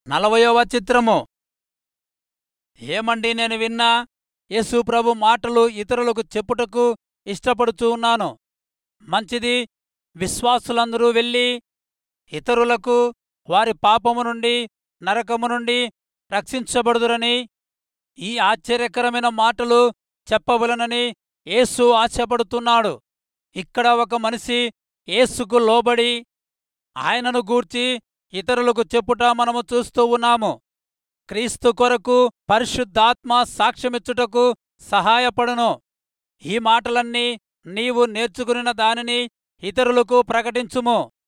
నలభైవ చిత్రము ఏమండి నేను విన్నా యేసు ప్రభు మాటలు ఇతరులకు చెప్పుటకు ఇష్టపడుచూ ఉన్నాను మంచిది విశ్వాసులందరూ వెళ్ళి ఇతరులకు వారి పాపము నుండి నరకము నుండి రక్షించబడుదురని ఈ ఆశ్చర్యకరమైన మాటలు చెప్పవలనని యేసు ఆశపడుతున్నాడు ఇక్కడ ఒక మనిషి యేసుకు లోబడి ఆయనను గూర్చి ఇతరులకు చెప్పుట మనము చూస్తూ ఉన్నాము క్రీస్తు కొరకు పరిశుద్ధాత్మ సాక్ష్యమిచ్చుటకు సహాయపడును ఈ మాటలన్నీ నీవు నేర్చుకునిన దానిని ఇతరులకు ప్రకటించుము